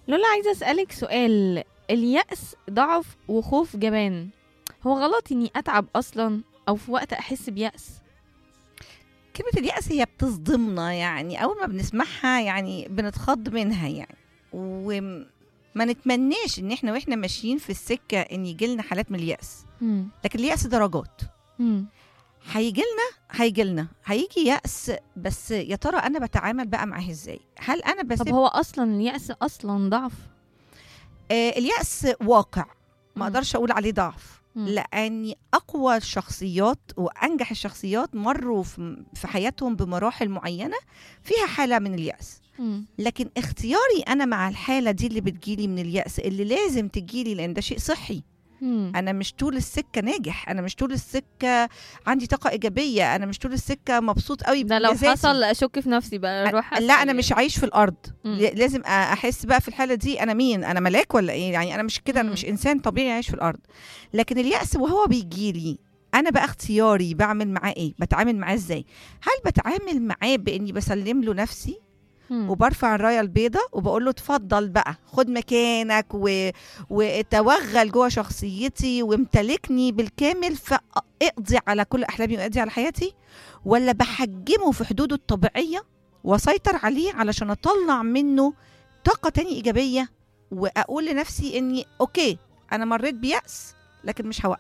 لولا عايزة أسألك سؤال اليأس ضعف وخوف جبان هو غلط إني أتعب أصلا أو في وقت أحس بيأس كلمة اليأس هي بتصدمنا يعني أول ما بنسمعها يعني بنتخض منها يعني وما نتمناش إن إحنا وإحنا ماشيين في السكة إن يجيلنا حالات من اليأس مم. لكن اليأس درجات مم. هيجيلنا هيجيلنا هيجي يأس بس يا ترى أنا بتعامل بقى معاه إزاي هل أنا طب بسيب هو أصلا اليأس أصلا ضعف آه اليأس واقع ما مم. أقدرش أقول عليه ضعف مم. لأني أقوى الشخصيات وأنجح الشخصيات مروا في في حياتهم بمراحل معينة فيها حالة من اليأس مم. لكن اختياري انا مع الحاله دي اللي بتجيلي من الياس اللي لازم تجيلي لان ده شيء صحي مم. انا مش طول السكه ناجح انا مش طول السكه عندي طاقه ايجابيه انا مش طول السكه مبسوط قوي ده لو بذاتي. حصل أشك في نفسي بقى أروح لا أسأل انا مش يعني. عايش في الارض مم. ل- لازم أ- احس بقى في الحاله دي انا مين انا ملاك ولا ايه يعني انا مش كده انا مم. مش انسان طبيعي عايش في الارض لكن الياس وهو بيجيلي انا بقى اختياري بعمل معاه ايه بتعامل معاه ازاي هل بتعامل معاه باني بسلم له نفسي مم. وبرفع الرايه البيضاء وبقول له اتفضل بقى خد مكانك و... وتوغل جوه شخصيتي وامتلكني بالكامل فاقضي على كل احلامي واقضي على حياتي ولا بحجمه في حدوده الطبيعيه واسيطر عليه علشان اطلع منه طاقه تاني ايجابيه واقول لنفسي اني اوكي انا مريت بيأس لكن مش هوقف